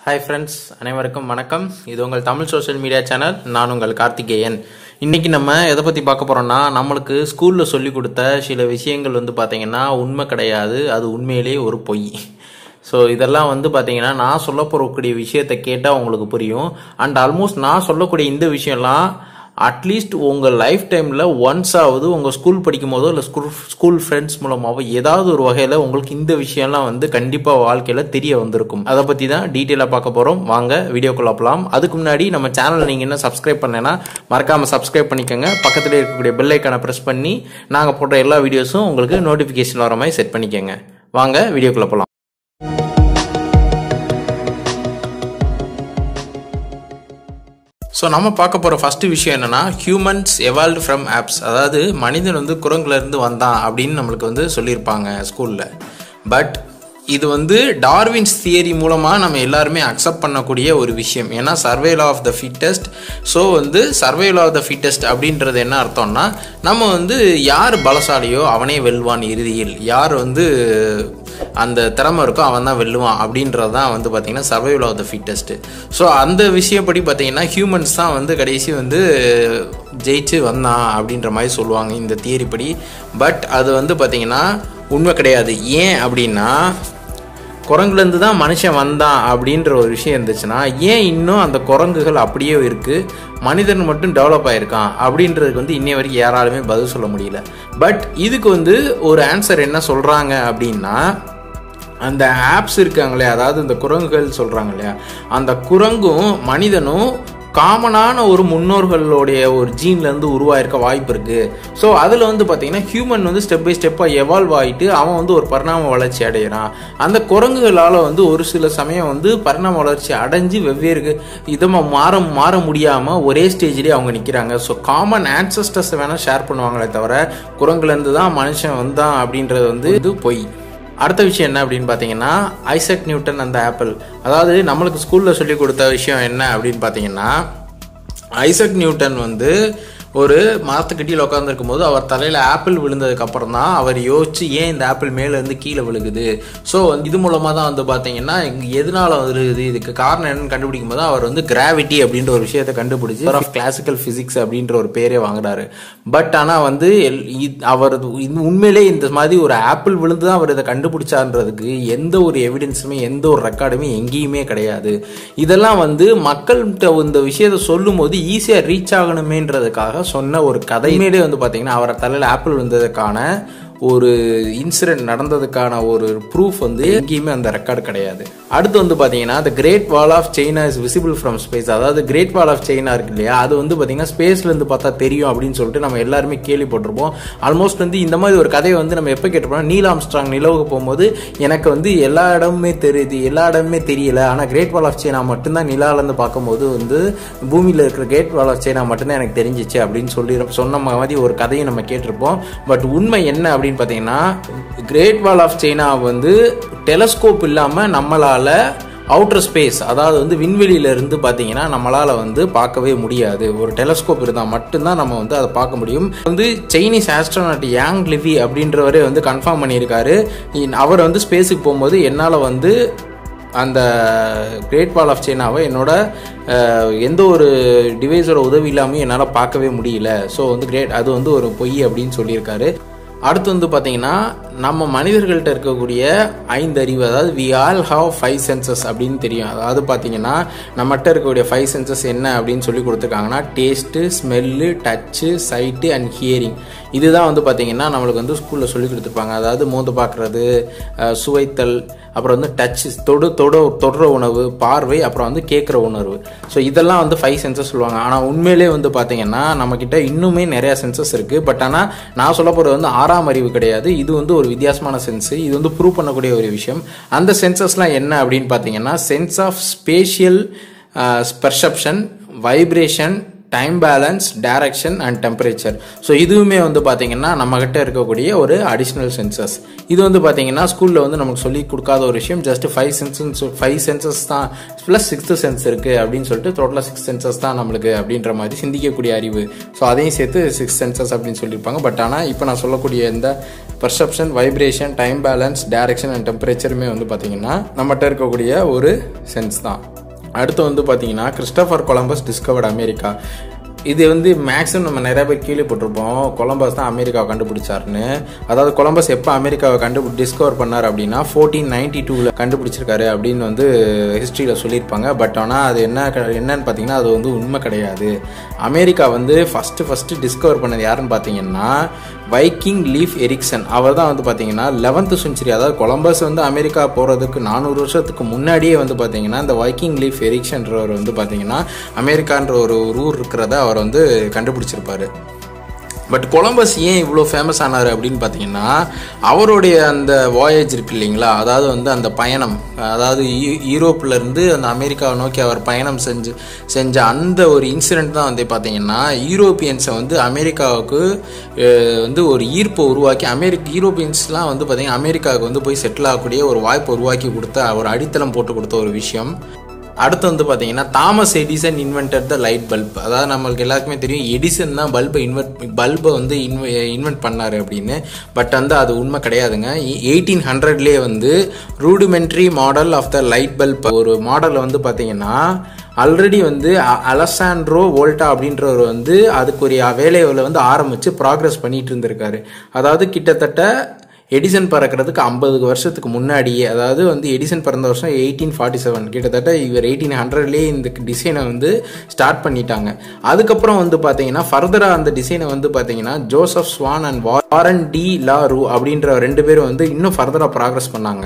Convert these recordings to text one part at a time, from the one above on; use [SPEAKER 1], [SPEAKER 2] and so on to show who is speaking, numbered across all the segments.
[SPEAKER 1] hi friends அனைவருக்கும் வணக்கம் இது உங்கள் தமிழ் சோஷியல் மீடியா சேனல் நான் உங்கள் கார்த்திகேயன் இன்னைக்கு நம்ம எதை பற்றி பார்க்க போகிறோம்னா நம்மளுக்கு ஸ்கூலில் சொல்லி கொடுத்த சில விஷயங்கள் வந்து பார்த்தீங்கன்னா உண்மை கிடையாது அது உண்மையிலேயே ஒரு பொய் ஸோ இதெல்லாம் வந்து பார்த்தீங்கன்னா நான் சொல்ல போகக்கூடிய விஷயத்தை கேட்டால் உங்களுக்கு புரியும் அண்ட் ஆல்மோஸ்ட் நான் சொல்லக்கூடிய இந்த விஷயம்லாம் அட்லீஸ்ட் உங்கள் லைஃப் டைமில் ஒன்ஸ் ஆகுது உங்கள் ஸ்கூல் படிக்கும் போதோ இல்லை ஸ்கூல் ஸ்கூல் ஃப்ரெண்ட்ஸ் மூலமாகவோ ஏதாவது ஒரு வகையில் உங்களுக்கு இந்த விஷயம்லாம் வந்து கண்டிப்பாக வாழ்க்கையில் தெரிய வந்திருக்கும் அதை பற்றி தான் டீட்டெயிலாக பார்க்க போகிறோம் வாங்க வீடியோக்குள்ள போகலாம் அதுக்கு முன்னாடி நம்ம சேனல் நீங்கள் என்ன சப்ஸ்கிரைப் பண்ணேன்னா மறக்காமல் சப்ஸ்கிரைப் பண்ணிக்கோங்க பக்கத்தில் இருக்கக்கூடிய பெல் ஐக்கானை ப்ரெஸ் பண்ணி நாங்கள் போடுற எல்லா வீடியோஸும் உங்களுக்கு நோட்டிஃபிகேஷன் வர மாதிரி செட் பண்ணிக்கோங்க வாங்க வீடியோக்குள்ள போகலாம் ஸோ நம்ம பார்க்க போகிற ஃபஸ்ட்டு விஷயம் என்னென்னா ஹியூமன்ஸ் எவால்வ்டு ஃப்ரம் ஆப்ஸ் அதாவது மனிதன் வந்து குரங்குலேருந்து வந்தான் அப்படின்னு நம்மளுக்கு வந்து சொல்லியிருப்பாங்க ஸ்கூலில் பட் இது வந்து டார்வின்ஸ் தியரி மூலமாக நம்ம எல்லாருமே அக்செப்ட் பண்ணக்கூடிய ஒரு விஷயம் ஏன்னா survival of the fittest so வந்து சர்வேல் ஆஃப் த ஃபிட்டஸ்ட் அப்படின்றது என்ன அர்த்தம்னா நம்ம வந்து யார் பலசாலியோ அவனே வெல்வான் இறுதியில் யார் வந்து அந்த திறமை இருக்கோ அவன் தான் வெல்லுவான் அப்படின்றது தான் வந்து பார்த்திங்கன்னா survival of the fittest so அந்த விஷயப்படி பார்த்தீங்கன்னா ஹியூமன்ஸ் தான் வந்து கடைசி வந்து ஜெயிச்சு வந்தான் அப்படின்ற மாதிரி சொல்லுவாங்க இந்த தியரி படி பட் அது வந்து பார்த்திங்கன்னா உண்மை கிடையாது ஏன் அப்படின்னா குரங்குலேருந்து தான் மனுஷன் வந்தான் அப்படின்ற ஒரு விஷயம் இருந்துச்சுன்னா ஏன் இன்னும் அந்த குரங்குகள் அப்படியே இருக்குது மனிதன் மட்டும் டெவலப் ஆகிருக்கான் அப்படின்றதுக்கு வந்து இன்னைய வரைக்கும் யாராலுமே பதில் சொல்ல முடியல பட் இதுக்கு வந்து ஒரு ஆன்சர் என்ன சொல்கிறாங்க அப்படின்னா அந்த ஆப்ஸ் இருக்காங்களே அதாவது இந்த குரங்குகள் சொல்கிறாங்க இல்லையா அந்த குரங்கும் மனிதனும் காமனான ஒரு முன்னோர்களுடைய ஒரு ஜீன்லேருந்து உருவாயிருக்க வாய்ப்பு இருக்குது ஸோ அதில் வந்து பார்த்தீங்கன்னா ஹியூமன் வந்து ஸ்டெப் பை ஸ்டெப்பாக எவால்வ் ஆகிட்டு அவன் வந்து ஒரு பரிணாம வளர்ச்சி அடைகிறான் அந்த குரங்குகளால் வந்து ஒரு சில சமயம் வந்து பரிணாம வளர்ச்சி அடைஞ்சு வெவ்வேறு இதமாக மாற மாற முடியாமல் ஒரே ஸ்டேஜ்லேயே அவங்க நிற்கிறாங்க ஸோ காமன் ஆன்சஸ்டர்ஸ் வேணால் ஷேர் பண்ணுவாங்களே தவிர குரங்குலேருந்து தான் மனுஷன் வந்தான் அப்படின்றது வந்து இது பொய் அடுத்த விஷயம் என்ன அப்படின்னு பார்த்தீங்கன்னா ஐசக் நியூட்டன் அந்த ஆப்பிள் அதாவது நம்மளுக்கு ஸ்கூலில் சொல்லி கொடுத்த விஷயம் என்ன அப்படின்னு பார்த்தீங்கன்னா ஐசக் நியூட்டன் வந்து ஒரு மரத்துக்கிட்டியில் உட்காந்துருக்கும் போது அவர் தலையில் ஆப்பிள் விழுந்ததுக்கு அப்புறம் தான் அவர் யோசிச்சு ஏன் இந்த ஆப்பிள் மேலேருந்து கீழே விழுகுது ஸோ இது மூலமாக தான் வந்து பார்த்தீங்கன்னா எதனால வருது இதுக்கு காரணம் என்னன்னு கண்டுபிடிக்கும் போது அவர் வந்து கிராவிட்டி அப்படின்ற ஒரு விஷயத்தை கண்டுபிடிச்சி ஆஃப் கிளாசிக்கல் ஃபிசிக்ஸ் அப்படின்ற ஒரு பேரே வாங்குறாரு பட் ஆனால் வந்து அவர் உண்மையிலே இந்த மாதிரி ஒரு ஆப்பிள் விழுந்து தான் அவர் இதை கண்டுபிடிச்சான்றதுக்கு எந்த ஒரு எவிடன்ஸுமே எந்த ஒரு ரெக்கார்டுமே எங்கேயுமே கிடையாது இதெல்லாம் வந்து மக்கள்கிட்ட இந்த விஷயத்த சொல்லும் போது ஈஸியாக ரீச் ஆகணுமேன்றதுக்காக சொன்ன ஒரு கதையிலே வந்து பார்த்தீங்கன்னா அவரை தலையில் ஆப்பிள் விழுந்ததுக்கான ஒரு இன்சிடென்ட் நடந்ததுக்கான ஒரு ப்ரூஃப் வந்து எங்கேயுமே அந்த ரெக்கார்டு கிடையாது அடுத்து வந்து பார்த்தீங்கன்னா the great wall of China is visible from space அதாவது கிரேட் வால் ஆஃப் சைனா இருக்கு இல்லையா அது வந்து பார்த்தீங்கன்னா ஸ்பேஸ்லேருந்து பார்த்தா தெரியும் அப்படின்னு சொல்லிட்டு நம்ம எல்லாருமே கேள்விப்பட்டிருப்போம் ஆல்மோஸ்ட் வந்து இந்த மாதிரி ஒரு கதையை வந்து நம்ம எப்போ கேட்டிருப்போம் நீல் ஆம்ஸ்ட்ராங் நிலவுக்கு போகும்போது எனக்கு வந்து எல்லா இடமுமே தெரியுது எல்லா இடமுமே தெரியல ஆனால் கிரேட் வால் ஆஃப் சைனா மட்டும்தான் நிலாலேருந்து பார்க்கும்போது வந்து பூமியில் இருக்கிற கிரேட் வால் ஆஃப் சைனா மட்டும்தான் எனக்கு தெரிஞ்சிச்சு அப்படின்னு சொல்லி சொன்ன மாதிரி ஒரு கதையை நம்ம கேட்டிருப்போம் பட் உண்மை என்ன அப்படின்னு அப்படின்னு பார்த்தீங்கன்னா கிரேட் வால் ஆஃப் சைனா வந்து டெலஸ்கோப் இல்லாமல் நம்மளால் அவுட்டர் ஸ்பேஸ் அதாவது வந்து விண்வெளியில இருந்து பார்த்தீங்கன்னா நம்மளால் வந்து பார்க்கவே முடியாது ஒரு டெலஸ்கோப் இருந்தால் மட்டும்தான் நம்ம வந்து அதை பார்க்க முடியும் வந்து சைனீஸ் ஆஸ்ட்ரோனாட் யாங் லிவி அப்படின்றவரே வந்து கன்ஃபார்ம் பண்ணியிருக்காரு அவர் வந்து ஸ்பேஸுக்கு போகும்போது என்னால் வந்து அந்த கிரேட் வால் ஆஃப் சைனாவை என்னோட எந்த ஒரு டிவைஸோட உதவி இல்லாமல் என்னால் பார்க்கவே முடியல ஸோ வந்து கிரேட் அது வந்து ஒரு பொய் அப்படின்னு சொல்லியிருக்காரு அடுத்து வந்து பார்த்தீங்கன்னா நம்ம மனிதர்கள்ட்ட இருக்கக்கூடிய ஐந்து அறிவு அதாவது we all have five senses அப்படின்னு தெரியும் அதாவது பார்த்தீங்கன்னா நம்மகிட்ட இருக்கக்கூடிய ஃபைவ் சென்சஸ் என்ன அப்படின்னு சொல்லி கொடுத்துருக்காங்கன்னா taste smell touch sight and hearing இதுதான் வந்து பார்த்தீங்கன்னா நம்மளுக்கு வந்து ஸ்கூலில் சொல்லி கொடுத்துருப்பாங்க அதாவது மோந்து பார்க்குறது சுவைத்தல் அப்புறம் வந்து டச் தொடு தொட தொடுற உணவு பார்வை அப்புறம் வந்து கேட்குற உணர்வு ஸோ இதெல்லாம் வந்து ஃபைவ் சென்சஸ் சொல்லுவாங்க ஆனால் உண்மையிலே வந்து பார்த்தீங்கன்னா நம்மக்கிட்ட இன்னுமே நிறையா சென்சஸ் இருக்குது பட் ஆனால் நான் சொல்ல போகிறது வந்து ஆறாம் அறிவு கிடையாது இது வந்து ஒரு வித்தியாசமான சென்ஸ் இது வந்து ப்ரூவ் பண்ணக்கூடிய ஒரு விஷயம் அந்த சென்சஸ்லாம் என்ன அப்படின்னு பார்த்தீங்கன்னா sense of spatial perception vibration time balance direction and temperature so இதுவுமே வந்து பார்த்தீங்கன்னா நம்மக்கிட்ட இருக்கக்கூடிய ஒரு அடிஷ்னல் சென்சஸ் இது வந்து பார்த்தீங்கன்னா ஸ்கூலில் வந்து நமக்கு சொல்லி கொடுக்காத ஒரு விஷயம் just five senses five senses தான் ப்ளஸ் சிக்ஸ்த்து சென்ஸ் இருக்குது அப்படின்னு சொல்லிட்டு டோட்டலாக சிக்ஸ் சென்சஸ் தான் நம்மளுக்கு அப்படின்ற மாதிரி சிந்திக்கக்கூடிய அறிவு ஸோ அதையும் சேர்த்து சிக்ஸ் சென்சஸ் அப்படின்னு சொல்லியிருப்பாங்க பட் ஆனால் இப்போ நான் சொல்லக்கூடிய இந்த perception vibration time balance direction and டெம்பரேச்சருமே வந்து பார்த்தீங்கன்னா நம்மகிட்ட இருக்கக்கூடிய ஒரு சென்ஸ் தான் அடுத்து வந்து பார்த்தீங்கன்னா கிறிஸ்டோஃபர் கொலம்பஸ் டிஸ்கவர்ட் அமெரிக்கா இது வந்து மேக்ஸிமம் நம்ம நிறைய பேர் கேள்விப்பட்டிருப்போம் கொலம்பஸ் தான் அமெரிக்காவை கண்டுபிடிச்சாருன்னு அதாவது கொலம்பஸ் எப்போ அமெரிக்காவை கண்டுபிடி டிஸ்கவர் பண்ணார் அப்படின்னா ஃபோர்டீன் நைன்டி டூவில் கண்டுபிடிச்சிருக்காரு அப்படின்னு வந்து ஹிஸ்ட்ரியில் சொல்லியிருப்பாங்க பட் ஆனால் அது என்ன க- என்னன்னு பார்த்தீங்கன்னா அது வந்து உண்மை கிடையாது அமெரிக்கா வந்து ஃபஸ்ட்டு ஃபஸ்ட்டு டிஸ்கவர் பண்ணது யாருன்னு பார்த்தீங்கன்னா வைக்கிங் லீஃப் எரிக்சன் அவர் தான் வந்து பார்த்தீங்கன்னா லெவன்த்து செஞ்சுரி அதாவது கொலம்பஸ் வந்து அமெரிக்கா போகிறதுக்கு நானூறு வருஷத்துக்கு முன்னாடியே வந்து பார்த்தீங்கன்னா இந்த வைக்கிங் லீஃப் எரிக்சன்றவர் வந்து பார்த்தீங்கன்னா அமெரிக்கான்ற ஒரு ஒரு ஊர் இருக்கிறத அவர் வந்து கண்டுபிடிச்சிருப்பாரு பட் கொலம்பஸ் ஏன் இவ்வளோ ஃபேமஸ் ஆனார் அப்படின்னு பார்த்தீங்கன்னா அவருடைய அந்த வாயேஜ் இருக்கு இல்லைங்களா அதாவது வந்து அந்த பயணம் அதாவது ஈ- ஈரோப்ல இருந்து அந்த அமெரிக்காவை நோக்கி அவர் பயணம் செஞ்சு செஞ்ச அந்த ஒரு இன்சிடென்ட் தான் வந்து பார்த்தீங்கன்னா யூரோப்பியன்ஸை வந்து அமெரிக்காவுக்கு அஹ், வந்து ஒரு ஈர்ப்பை உருவாக்கி அமெரிக்க யூரோப்பியன்ஸ்லாம் வந்து பார்த்தீங்கன்னா அமெரிக்காவுக்கு வந்து போய் செட்டில் ஆகக்கூடிய ஒரு வாய்ப்பை உருவாக்கி கொடுத்த ஒரு அடித்தளம் போட்டு கொடுத்த ஒரு விஷயம் அடுத்து வந்து பார்த்தீங்கன்னா Thomas Edison invented the light bulb அதாவது நம்மளுக்கு எல்லாருக்குமே தெரியும் எடிசன் தான் பல்பை இன்வெர்ட் பல்பை வந்து இன்வெ இன்வென்ட் பண்ணார் அப்படின்னு பட் வந்து அது உண்மை கிடையாதுங்க எயிட்டீன் ஹண்ட்ரட்லேயே வந்து rudimentary model of the light bulb ஒரு மாடலில் வந்து பார்த்தீங்கன்னா ஆல்ரெடி வந்து அ- அலெசாண்ட்ரோ வோல்டா அப்படின்றவர் வந்து அதுக்குரிய வேலைகளை வந்து ஆரம்பித்து ப்ராக்ரஸ் பண்ணிட்டு இருந்திருக்காரு அதாவது கிட்டத்தட்ட எடிசன் பறக்கிறதுக்கு ஐம்பது வருஷத்துக்கு முன்னாடியே அதாவது வந்து எடிசன் பிறந்த வருஷம் எயிட்டீன் ஃபார்ட்டி செவன் கிட்டத்தட்ட இவர் எயிட்டீன் ஹண்ட்ரட்லேயே இந்த டிசைனை வந்து ஸ்டார்ட் பண்ணிட்டாங்க அதுக்கப்புறம் வந்து பார்த்தீங்கன்னா ஃபர்தராக அந்த டிசைனை வந்து பார்த்தீங்கன்னா Joseph Swan and Warren de la Rue அப்படின்ற ரெண்டு பேரும் வந்து இன்னும் ஃபர்தராக ப்ராக்ரஸ் பண்ணாங்க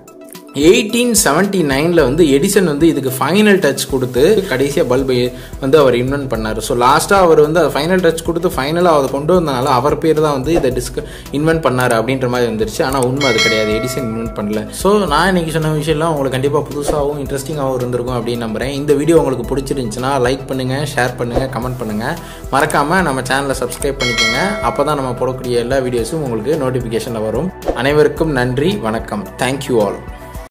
[SPEAKER 1] எயிட்டீன் செவன்டி நைனில் வந்து எடிசன் வந்து இதுக்கு ஃபைனல் டச் கொடுத்து கடைசியாக பல்பு வந்து அவர் இன்வென்ட் பண்ணார் ஸோ லாஸ்ட்டாக அவர் வந்து ஃபைனல் டச் கொடுத்து ஃபைனலாக அதை கொண்டு வந்தனால அவர் பேர் தான் வந்து இதை டிஸ்க இன்வென்ட் பண்ணார் அப்படின்ற மாதிரி வந்துருச்சு ஆனால் உண்மை அது கிடையாது எடிசன் இன்வென்ட் பண்ணல ஸோ நான் இன்னைக்கு சொன்ன விஷயம்லாம் உங்களுக்கு கண்டிப்பாக புதுசாகவும் இன்ட்ரெஸ்டிங்காகவும் இருந்திருக்கும் அப்படின்னு நம்புறேன் இந்த வீடியோ உங்களுக்கு பிடிச்சிருந்துச்சுன்னா லைக் பண்ணுங்கள் ஷேர் பண்ணுங்கள் கமெண்ட் பண்ணுங்கள் மறக்காமல் நம்ம சேனலை சப்ஸ்கிரைப் பண்ணிக்கோங்க அப்போ தான் நம்ம போடக்கூடிய எல்லா வீடியோஸும் உங்களுக்கு நோட்டிஃபிகேஷனில் வரும் அனைவருக்கும் நன்றி வணக்கம் தேங்க்யூ ஆல்